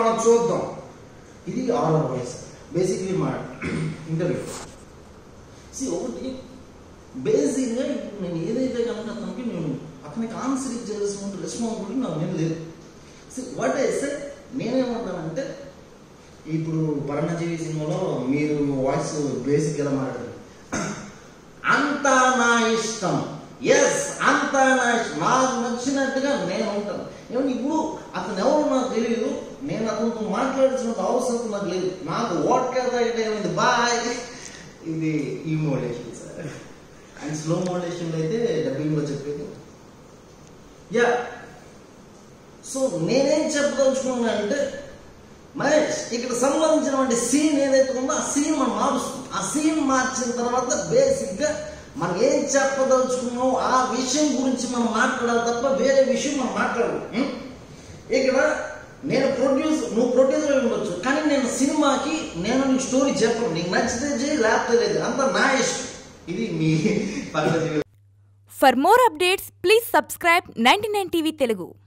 మనం చూద్దాం ఇది ఆరో వాయిస్ బేసిక్లీ మా ఇంటర్వ్యూ సి ఒకటి బేసిక్గా ఇప్పుడు నేను ఏదైతే కనుక అతనికి నేను అతనికి ఆన్సర్ ఇచ్చేసిన రెస్పాన్సిబిలిటీ నాకు నేను లేదు సి వాట్ అయితే నేనేమంటానంటే ఇప్పుడు పరమజీవి సినిమాలో మీరు వాయిస్ బేసిక్ ఎలా మాట్లాడారు అంతా నా ఇష్టం ఎస్ అంతా నా ఇష్టం నాకు నచ్చినట్టుగా నేను ఉంటాను ఏమంటే ఇప్పుడు అతను ఎవరు నాకు తెలియదు నేను అతనితో మాట్లాడాల్సిన అవసరం నాకు లేదు నాకు వాట్ కదా ఏమైంది బాయ్ ఇది ఈ మోడేషన్ సార్ అండ్ స్లో మోడేషన్లో అయితే డబ్బింగ్లో చెప్పేది యా సో నేనేం చెప్పదలుచుకున్నా అంటే మహేష్ ఇక్కడ సంబంధించినటువంటి సీన్ ఏదైతే ఉందో ఆ సీన్ మనం మారుస్తాం ఆ సీన్ మార్చిన తర్వాత బేసిక్గా మనం ఏం చెప్పదలుచుకున్నామో ఆ విషయం గురించి మనం మాట్లాడాలి తప్ప వేరే విషయం మనం మాట్లాడదు ఉం? ఇక్కడ నేను ప్రొడ్యూస్ నువ్వు ప్రొడ్యూసర్ అయి ఉండొచ్చు కానీ నేను సినిమాకి నేను నీకు స్టోరీ చెప్పను నీకు నచ్చితే చేయి లేకపోతే లేదు అంతా నా ఇష్టం ఇది మీ పద్ధతి For more updates, please subscribe 99 TV Telugu.